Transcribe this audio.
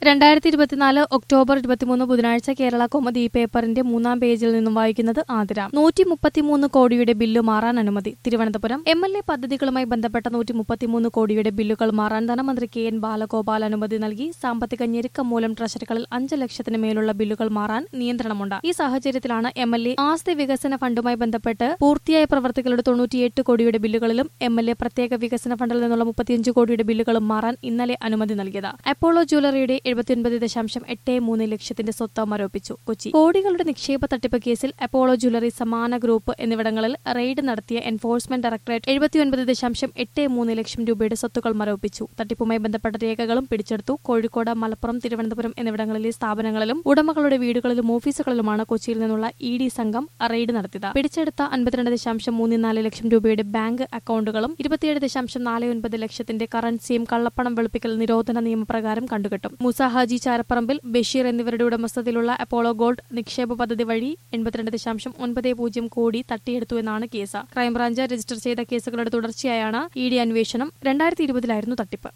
രണ്ടായിരത്തി ഇരുപത്തിനാല് ഒക്ടോബർ ഇരുപത്തിമൂന്ന് ബുധനാഴ്ച കേരള കോമതി പേപ്പറിന്റെ മൂന്നാം പേജിൽ നിന്നും വായിക്കുന്നത് ആതിര നൂറ്റി മുപ്പത്തിമൂന്ന് കോടിയുടെ ബില്ല് മാറാൻ അനുമതി തിരുവനന്തപുരം എം എൽ എ പദ്ധതികളുമായി ബന്ധപ്പെട്ട നൂറ്റി മുപ്പത്തിമൂന്ന് കോടിയുടെ ബില്ലുകൾ മാറാൻ ധനമന്ത്രി കെ എൻ ബാലഗോപാൽ അനുമതി നൽകി സാമ്പത്തിക ഞെരുക്കം മൂലം ട്രഷറികളിൽ അഞ്ച് ലക്ഷത്തിന് മേലുള്ള ബില്ലുകൾ മാറാൻ നിയന്ത്രണമുണ്ട് ഈ സാഹചര്യത്തിലാണ് എം എൽ എ ആസ്തി വികസന ഫണ്ടുമായി ബന്ധപ്പെട്ട് പൂർത്തിയായ പ്രവർത്തികളുടെ തൊണ്ണൂറ്റിയെട്ട് കോടിയുടെ ബില്ലുകളിലും എം എൽ എ പ്രത്യേക വികസന ഫണ്ടിൽ നിന്നുള്ള മുപ്പത്തിയഞ്ച് കോടിയുടെ ബില്ലുകളും മാറാൻ ഇന്നലെ അനുമതി നൽകിയത് അപ്പോളോ ജ്വല്ലറിയുടെ എഴുപത്തിയൊൻപത് ദശാംശം എട്ട് മൂന്ന് ലക്ഷത്തിന്റെ സ്വത്ത് മരവിപ്പിച്ചു കൊച്ചി കോടികളുടെ നിക്ഷേപ തട്ടിപ്പ് കേസിൽ അപ്പോളോ ജ്വല്ലറി സമാന ഗ്രൂപ്പ് എന്നിവിടങ്ങളിൽ റെയ്ഡ് നടത്തിയ എൻഫോഴ്സ്മെന്റ് ഡയറക്ടറേറ്റ് എഴുപത്തിയൊൻപത് ദശാംശം എട്ട് മൂന്ന് ലക്ഷം രൂപയുടെ സ്വത്തുക്കൾ മരവിപ്പിച്ചു തട്ടിപ്പുമായി ബന്ധപ്പെട്ട രേഖകളും പിടിച്ചെടുത്തു കോഴിക്കോട് മലപ്പുറം തിരുവനന്തപുരം എന്നിവിടങ്ങളിലെ സ്ഥാപനങ്ങളിലും ഉടമകളുടെ വീടുകളിലും ഓഫീസുകളിലുമാണ് കൊച്ചിയിൽ നിന്നുള്ള ഇ ഡി സംഘം റെയ്ഡ് നടത്തിയത് പിടിച്ചെടുത്ത അൻപത്തിരണ്ട് ദശാംശം മൂന്ന് നാല് ലക്ഷം രൂപയുടെ ബാങ്ക് അക്കൌണ്ടുകളും ഇരുപത്തിയേഴ് ദശാംശം നാല് ഒൻപത് ലക്ഷത്തിന്റെ കറൻസിയും കള്ളപ്പണം വെളുപ്പിക്കൽ നിരോധന നിയമപ്രകാരം കണ്ടുകെട്ടും മുസ ഹാജി ചാരപ്പറമ്പിൽ ബഷീർ എന്നിവരുടെ ഉടമസ്ഥതയിലുള്ള അപ്പോളോ ഗോൾഡ് നിക്ഷേപ പദ്ധതി വഴി എൺപത്തിരണ്ട് ദശാംശം ഒൻപത് പൂജ്യം കോടി തട്ടിയെടുത്തുവെന്നാണ് കേസ് ക്രൈംബ്രാഞ്ച് രജിസ്റ്റർ ചെയ്ത കേസുകളുടെ തുടർച്ചയായാണ് ഇ ഡി അന്വേഷണം രണ്ടായിരത്തി ഇരുപതിലായിരുന്നു തട്ടിപ്പ്